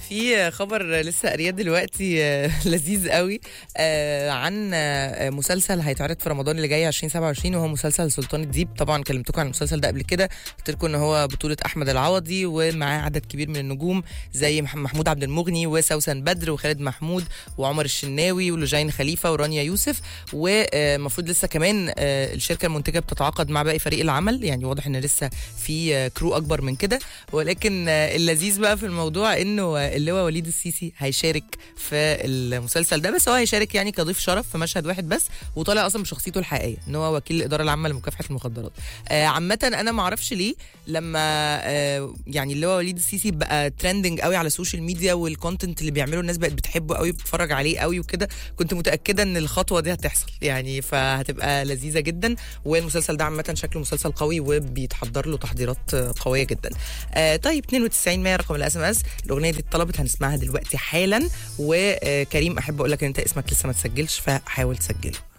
في خبر لسه قرياه دلوقتي آه، لذيذ قوي آه، عن آه، مسلسل هيتعرض في رمضان اللي جاي 2027 وهو مسلسل سلطان الديب طبعا كلمتكم عن المسلسل ده قبل كده قلت لكم ان هو بطوله احمد العوضي ومعاه عدد كبير من النجوم زي مح- محمود عبد المغني وسوسن بدر وخالد محمود وعمر الشناوي ولجين خليفه ورانيا يوسف والمفروض لسه كمان آه، الشركه المنتجه بتتعاقد مع باقي فريق العمل يعني واضح ان لسه في آه، كرو اكبر من كده ولكن آه، اللذيذ بقى في الموضوع انه آه، اللواء وليد السيسي هيشارك في المسلسل ده بس هو هيشارك يعني كضيف شرف في مشهد واحد بس وطالع اصلا بشخصيته الحقيقيه ان هو وكيل الاداره العامه لمكافحه المخدرات آه، عامه انا ما اعرفش ليه لما آه، يعني اللواء وليد السيسي بقى ترندنج قوي على السوشيال ميديا والكونتنت اللي بيعمله الناس بقت بتحبه قوي بتتفرج عليه قوي وكده كنت متاكده ان الخطوه دي هتحصل يعني فهتبقى لذيذه جدا والمسلسل ده عامه شكله مسلسل قوي وبيتحضر له تحضيرات آه، قويه جدا آه طيب 92 100 رقم الاس ام اس الاغنيه دي اتطلبت هنسمعها دلوقتي حالا وكريم احب اقول لك ان انت اسمك لسه ما تسجلش فحاول تسجله